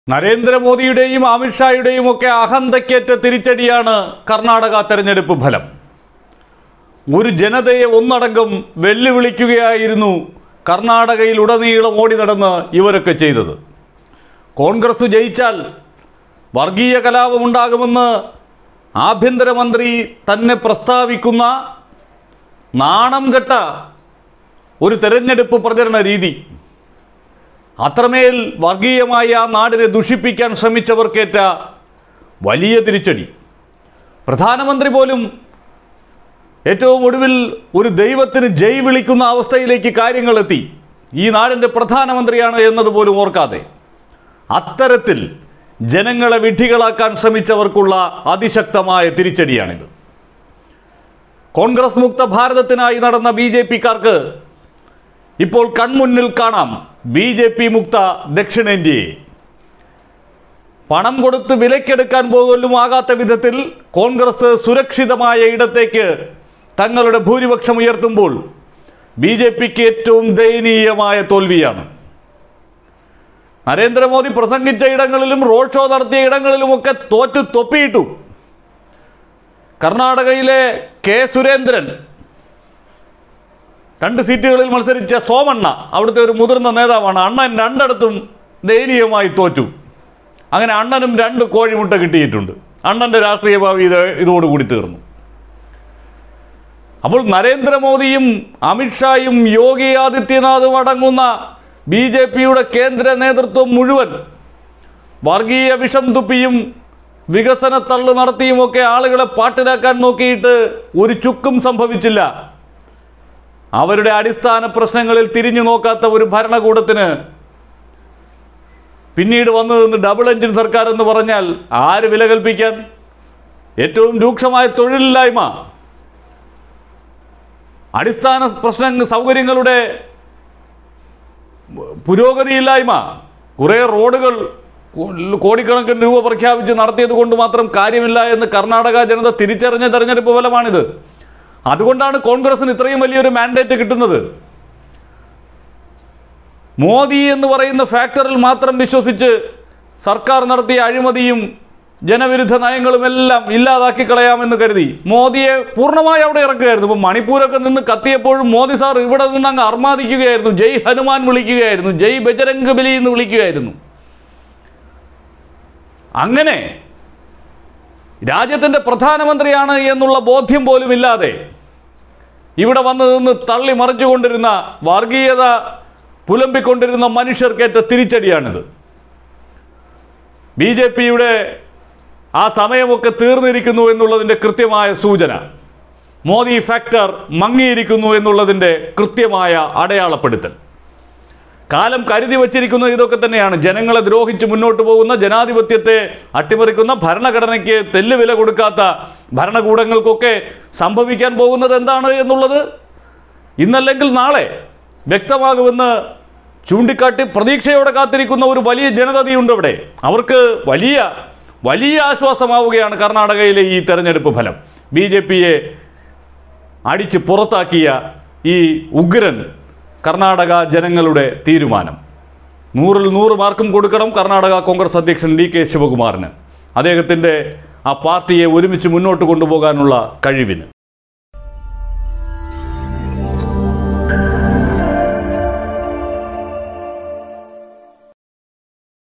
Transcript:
നരേന്ദ്രമോദിയുടെയും അമിത്ഷായുടെയും ഒക്കെ അഹന്തയ്ക്കേറ്റ തിരിച്ചടിയാണ് കർണാടക തെരഞ്ഞെടുപ്പ് ഫലം ഒരു ജനതയെ ഒന്നടങ്കം വെല്ലുവിളിക്കുകയായിരുന്നു കർണാടകയിൽ ഉടനീളം ഓടി നടന്ന് ഇവരൊക്കെ ചെയ്തത് കോൺഗ്രസ് ജയിച്ചാൽ വർഗീയ കലാപമുണ്ടാകുമെന്ന് ആഭ്യന്തരമന്ത്രി തന്നെ പ്രസ്താവിക്കുന്ന നാണം കെട്ട ഒരു തെരഞ്ഞെടുപ്പ് പ്രചരണ രീതി അത്രമേൽ വർഗീയമായ ആ നാടിനെ ദുഷിപ്പിക്കാൻ ശ്രമിച്ചവർക്കേറ്റ വലിയ തിരിച്ചടി പ്രധാനമന്ത്രി പോലും ഏറ്റവും ഒടുവിൽ ഒരു ദൈവത്തിന് ജയ് വിളിക്കുന്ന അവസ്ഥയിലേക്ക് കാര്യങ്ങളെത്തി ഈ നാടിൻ്റെ പ്രധാനമന്ത്രിയാണ് എന്നതുപോലും ഓർക്കാതെ അത്തരത്തിൽ ജനങ്ങളെ വിഡ്ഢികളാക്കാൻ ശ്രമിച്ചവർക്കുള്ള അതിശക്തമായ തിരിച്ചടിയാണിത് കോൺഗ്രസ് മുക്ത ഭാരതത്തിനായി നടന്ന ബി ജെ പിക്കാർക്ക് ഇപ്പോൾ കൺമുന്നിൽ കാണാം ബി ജെ പി മുക്ത ദക്ഷിണേന്ത്യയെ പണം കൊടുത്ത് വിലക്കെടുക്കാൻ പോലും ആകാത്ത വിധത്തിൽ കോൺഗ്രസ് സുരക്ഷിതമായ ഇടത്തേക്ക് തങ്ങളുടെ ഭൂരിപക്ഷം ഉയർത്തുമ്പോൾ ബി ജെ പിക്ക് ഏറ്റവും ദയനീയമായ തോൽവിയാണ് നരേന്ദ്രമോദി പ്രസംഗിച്ച ഇടങ്ങളിലും റോഡ് ഷോ നടത്തിയ ഇടങ്ങളിലുമൊക്കെ തോറ്റു തൊപ്പിയിട്ടു കർണാടകയിലെ കെ സുരേന്ദ്രൻ രണ്ട് സീറ്റുകളിൽ മത്സരിച്ച സോമണ്ണ അവിടുത്തെ ഒരു മുതിർന്ന നേതാവാണ് അണ്ണൻ രണ്ടിടത്തും ദയനീയമായി തോറ്റു അങ്ങനെ അണ്ണനും രണ്ട് കോഴിമുട്ട കിട്ടിയിട്ടുണ്ട് അണ്ണൻ്റെ രാഷ്ട്രീയ ഭാവി ഇത് ഇതോടുകൂടി തീർന്നു അപ്പോൾ നരേന്ദ്രമോദിയും അമിത്ഷായും യോഗി ആദിത്യനാഥും അടങ്ങുന്ന ബി ജെ പിയുടെ കേന്ദ്ര നേതൃത്വം മുഴുവൻ വർഗീയ വിഷം തുപ്പിയും വികസന തള്ളു നടത്തിയുമൊക്കെ ആളുകളെ പാട്ടിലാക്കാൻ നോക്കിയിട്ട് ഒരു ചുക്കും സംഭവിച്ചില്ല അവരുടെ അടിസ്ഥാന പ്രശ്നങ്ങളിൽ തിരിഞ്ഞു നോക്കാത്ത ഒരു ഭരണകൂടത്തിന് പിന്നീട് വന്നു നിന്ന് ഡബിൾ എഞ്ചിൻ സർക്കാർ എന്ന് പറഞ്ഞാൽ ആര് വില കൽപ്പിക്കാൻ ഏറ്റവും രൂക്ഷമായ തൊഴിലില്ലായ്മ അടിസ്ഥാന പ്രശ്ന സൗകര്യങ്ങളുടെ പുരോഗതിയില്ലായ്മ കുറേ റോഡുകൾ കോടിക്കണക്കിന് രൂപ പ്രഖ്യാപിച്ച് നടത്തിയത് കൊണ്ട് മാത്രം കാര്യമില്ല എന്ന് കർണാടക ജനത തിരിച്ചറിഞ്ഞ തെരഞ്ഞെടുപ്പ് ഫലമാണിത് അതുകൊണ്ടാണ് കോൺഗ്രസിന് ഇത്രയും വലിയൊരു മാൻഡേറ്റ് കിട്ടുന്നത് മോദി എന്ന് പറയുന്ന ഫാക്ടറിൽ മാത്രം വിശ്വസിച്ച് സർക്കാർ നടത്തിയ അഴിമതിയും ജനവിരുദ്ധ നയങ്ങളും എല്ലാം ഇല്ലാതാക്കി കളയാമെന്ന് കരുതി മോദിയെ പൂർണ്ണമായി അവിടെ ഇറക്കുകയായിരുന്നു ഇപ്പം മണിപ്പൂരൊക്കെ നിന്ന് കത്തിയപ്പോഴും മോദി സാർ ഇവിടെ നിന്ന് അങ്ങ് അർമാദിക്കുകയായിരുന്നു ജയ് ഹനുമാൻ വിളിക്കുകയായിരുന്നു ജയ് ബജരംഗ് ബലി എന്ന് വിളിക്കുകയായിരുന്നു അങ്ങനെ രാജ്യത്തിൻ്റെ പ്രധാനമന്ത്രിയാണ് എന്നുള്ള ബോധ്യം പോലും ഇല്ലാതെ ഇവിടെ വന്ന് നിന്ന് തള്ളി മറിച്ചുകൊണ്ടിരുന്ന വർഗീയത പുലമ്പിക്കൊണ്ടിരുന്ന മനുഷ്യർക്കേറ്റ തിരിച്ചടിയാണിത് ബി ജെ പിയുടെ ആ സമയമൊക്കെ തീർന്നിരിക്കുന്നു എന്നുള്ളതിൻ്റെ കൃത്യമായ സൂചന മോദി ഫാക്ടർ മങ്ങിയിരിക്കുന്നു എന്നുള്ളതിൻ്റെ കൃത്യമായ അടയാളപ്പെടുത്തൽ കാലം കരുതി വച്ചിരിക്കുന്നത് ഇതൊക്കെ തന്നെയാണ് ജനങ്ങളെ ദ്രോഹിച്ച് മുന്നോട്ട് പോകുന്ന ജനാധിപത്യത്തെ അട്ടിമറിക്കുന്ന ഭരണഘടനയ്ക്ക് തെല്ല് വില കൊടുക്കാത്ത ഭരണകൂടങ്ങൾക്കൊക്കെ സംഭവിക്കാൻ പോകുന്നത് എന്താണ് എന്നുള്ളത് ഇന്നല്ലെങ്കിൽ നാളെ വ്യക്തമാകുമെന്ന് ചൂണ്ടിക്കാട്ടി പ്രതീക്ഷയോടെ കാത്തിരിക്കുന്ന ഒരു വലിയ ജനതയുണ്ട് ഇവിടെ അവർക്ക് വലിയ വലിയ ആശ്വാസമാവുകയാണ് കർണാടകയിലെ ഈ തെരഞ്ഞെടുപ്പ് ഫലം ബി ജെ പിയെ അടിച്ച് പുറത്താക്കിയ ഈ ഉഗ്രൻ കർണാടക ജനങ്ങളുടെ തീരുമാനം നൂറിൽ നൂറ് മാർക്കും കൊടുക്കണം കർണാടക കോൺഗ്രസ് അധ്യക്ഷൻ ഡി കെ ശിവകുമാറിന് അദ്ദേഹത്തിൻ്റെ ആ പാർട്ടിയെ ഒരുമിച്ച് മുന്നോട്ട് കൊണ്ടുപോകാനുള്ള കഴിവിന്